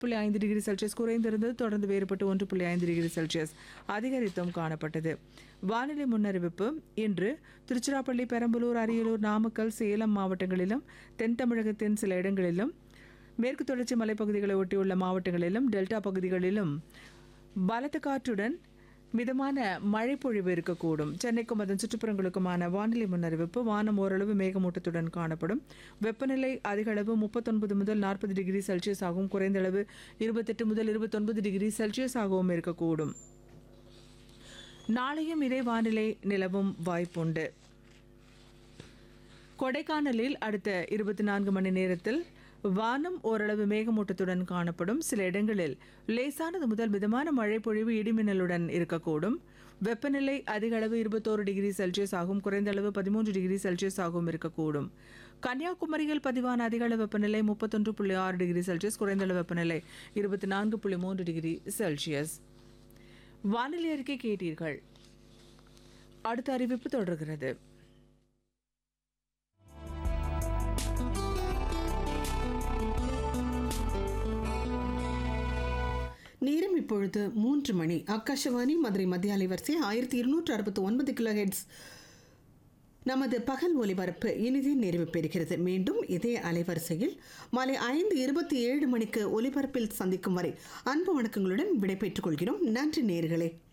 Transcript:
புள்ளி ஐந்து degree Celsius குறைந்திருந்தது தொடர்ந்து வேறுபட்டு ஒன்று புள்ளி ஐந்து டிகிரி செல்சியஸ் அதிகரித்தும் காணப்பட்டது வானிலை முன்னறிவிப்பு இன்று திருச்சிராப்பள்ளி பெரம்பலூர் அரியலூர் நாமக்கல் சேலம் மாவட்டங்களிலும் தென் தமிழகத்தின் சில இடங்களிலும் மேற்கு தொடர்ச்சி மலைப்பகுதிகளை ஒட்டியுள்ள மாவட்டங்களிலும் டெல்டா பகுதிகளிலும் பலத்த காற்றுடன் மிதமான மழை பொழிவு இருக்கக்கூடும் சென்னைக்கும் அதன் சுற்றுப்புறங்களுக்குமான வானிலை முன்னறிவிப்பு வானம் ஓரளவு மேகமூட்டத்துடன் காணப்படும் வெப்பநிலை அதிக அளவு முப்பத்தொன்பது முதல் நாற்பது டிகிரி செல்சியஸ் ஆகவும் குறைந்த அளவு இருபத்தெட்டு முதல் இருபத்தொன்பது டிகிரி செல்சியஸ் ஆகவும் இருக்கக்கூடும் நாளையும் இதே வானிலை நிலவும் வாய்ப்புண்டு கொடைக்கானலில் அடுத்த இருபத்தி நான்கு மணி நேரத்தில் வானம் ஓரளவு மேகமூட்டத்துடன் காணப்படும் சில இடங்களில் லேசானது முதல் மிதமான மழை பொழிவு இடிமின்னலுடன் இருக்கக்கூடும் வெப்பநிலை அதிக அளவு இருபத்தோரு டிகிரி செல்சியஸ் ஆகும் குறைந்த அளவு பதிமூன்று டிகிரி செல்சியஸ் ஆகவும் இருக்கக்கூடும் கன்னியாகுமரியில் பதிவான அதிக அளவு வெப்பநிலை முப்பத்தொன்று புள்ளி ஆறு டிகிரி செல்சியஸ் குறைந்த அளவு வெப்பநிலை இருபத்தி நான்கு புள்ளி மூன்று டிகிரி செல்சியஸ் வானிலை அறிக்கை கேட்டீர்கள் அடுத்த அறிவிப்பு தொடர்கிறது நேரம் இப்பொழுது மூன்று மணி ஆகாஷவாணி மதுரை மத்திய அலைவரிசை ஆயிரத்தி இருநூற்று அறுபத்தி ஒன்பது கிலோ ஹெட்ஸ் நமது பகல் ஒலிபரப்பு இனிதே நிறைவு பெறுகிறது மீண்டும் இதே அலைவரிசையில் மாலை ஐந்து இருபத்தி ஏழு மணிக்கு ஒலிபரப்பில் சந்திக்கும் வரை அன்பு வணக்கங்களுடன் விடைபெற்றுக் கொள்கிறோம் நன்றி நேர்களே